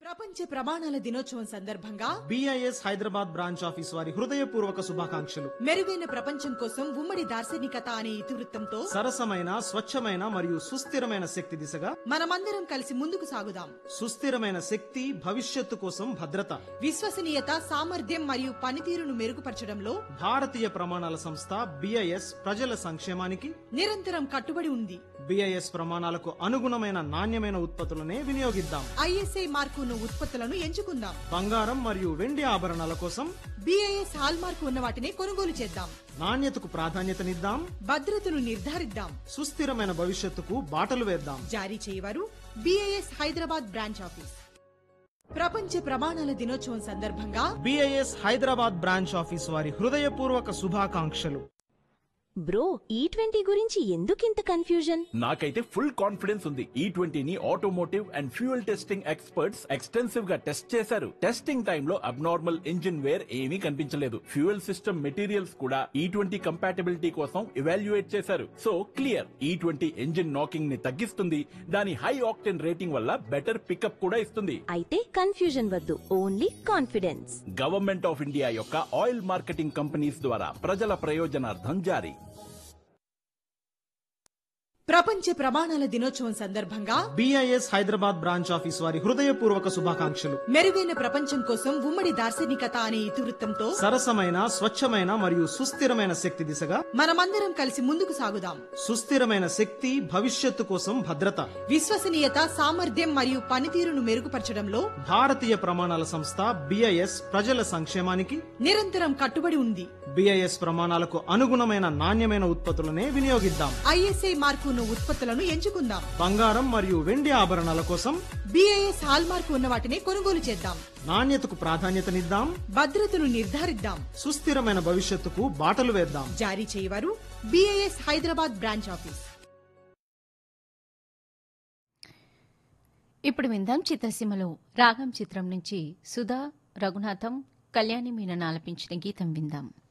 ప్రపంచ ప్రమాణాల దినోత్సవం సందర్భంగా బిఐఎస్ హైదరాబాద్ బ్రాంచ్ ఆఫీస్ వారి హృదయపూర్వక శుభాకాంక్షలు మెరుగైన ప్రపంచం కోసం ఉమ్మడి దార్శనికత అనే ఇతివృత్తంతో సరసమైన స్వచ్ఛమైన మరియు సుస్థిరమైన శక్తి దిశగా మనమందరం కలిసి ముందుకు సాగుదాం సుస్థిరమైన శక్తి భవిష్యత్తు కోసం భద్రత విశ్వసనీయత సామర్థ్యం మరియు పనితీరును మెరుగుపరచడంలో భారతీయ ప్రమాణాల సంస్థ బిఐఎస్ ప్రజల సంక్షేమానికి నిరంతరం కట్టుబడి ఉంది బిఐఎస్ ప్రమాణాలకు అనుగుణమైన నాణ్యమైన ఉత్పత్తులనే వినియోగిద్దాం ఐఎస్ఐ మార్కు ఉన్న ఉత్పత్తులను ఎంచుకుందాం బంగారం మరియు వెండి ఆభరణాల కోసం బిఐఎస్ హాల్ మార్కు ఉన్న వాటిని కొనుగోలు చేద్దాం నాణ్యతకు ప్రాధాన్యతనిద్దాం భద్రతను నిర్ధారిద్దాం సుస్థిరమైన భవిష్యత్తుకు బాటలు వేద్దాం జారీ చేయవారు బిఐఎస్ హైదరాబాద్ బ్రాంచ్ ఆఫీస్ ప్రపంచ ప్రమాణాల దినోత్సవం సందర్భంగా బిఐఎస్ హైదరాబాద్ బ్రాంచ్ ఆఫీస్ వారి హృదయపూర్వక శుభాకాంక్షలు బ్రో ఈ ట్వంటీ గురించి ఎందుకింత కన్ఫ్యూజన్ నాకైతే ఫుల్ కాన్ఫిడెన్స్ ఉంది ఈ ట్వంటీని automotive and fuel testing experts extensive గా టెస్ట్ చేశారు టెస్టింగ్ టైంలో అబ్నార్మల్ ఇంజిన్ వేర్ ఏమీ కనిపించలేదు ఫ్యూయల్ సిస్టమ్ మెటీరియల్స్ కూడా ఈ ట్వంటీ కంపాటబిలిటీ కోసం ఇవాల్యుయేట్ చేశారు so clear E twenty engine knocking ని తగ్గిస్తుంది దాని హై ఆక్టెన్ రేటింగ్ వల్ల బెటర్ పికప్ కూడా ఇస్తుంది అయితే కన్ఫ్యూజన్ వద్దు only confidence government of India యొక్క ఆయిల్ మార్కెటింగ్ కంపెనీస్ ద్వారా ప్రజల ప్రయోజనార్థం జారీ ప్రపంచ ప్రమాణాల దినోత్సవం సందర్భంగా బిఐఎస్ హైదరాబాద్ బ్రాంచ్ ఆఫీస్ వారి హృదయపూర్వక శుభాకాంక్షలు మెరుగైన ప్రపంచం కోసం ఉమ్మడి దార్శనికత అనే ఇతివృత్తంతో సరసమైన స్వచ్ఛమైన మరియు సుస్థిరమైన శక్తి దిశగా మనమందరం కలిసి ముందుకు సాగుదాం సుస్థిరమైన శక్తి భవిష్యత్తు కోసం భద్రత విశ్వసనీయత సామర్థ్యం మరియు పనితీరును మెరుగుపరచడంలో భారతీయ ప్రమాణాల సంస్థ బిఐఎస్ ప్రజల సంక్షేమానికి నిరంతరం కట్టుబడి ఉంది బిఐఎస్ ప్రమాణాలకు అనుగుణమైన నాణ్యమైన ఉత్పత్తులనే వినియోగిద్దాం ఐఎస్ఐ మార్కు ఉన్న ఉత్పత్తులను ఎంచుకుందాం బంగారం మరియు వెండి ఆభరణాల కోసం బిఐఎస్ హాల్ మార్కు ఉన్న వాటిని కొనుగోలు చేద్దాం నాణ్యతకు ప్రాధాన్యతనిద్దాం భద్రతను నిర్ధారిద్దాం సుస్థిరమైన భవిష్యత్తుకు బాటలు వేద్దాం జారీ చేయవారు బిఐఎస్ హైదరాబాద్ బ్రాంచ్ ఆఫీస్ ఇప్పుడు విందాం చిత్రసీమలో రాగం చిత్రం నుంచి సుధా రఘునాథం కళ్యాణి మీనన్ ఆలపించిన గీతం విందాం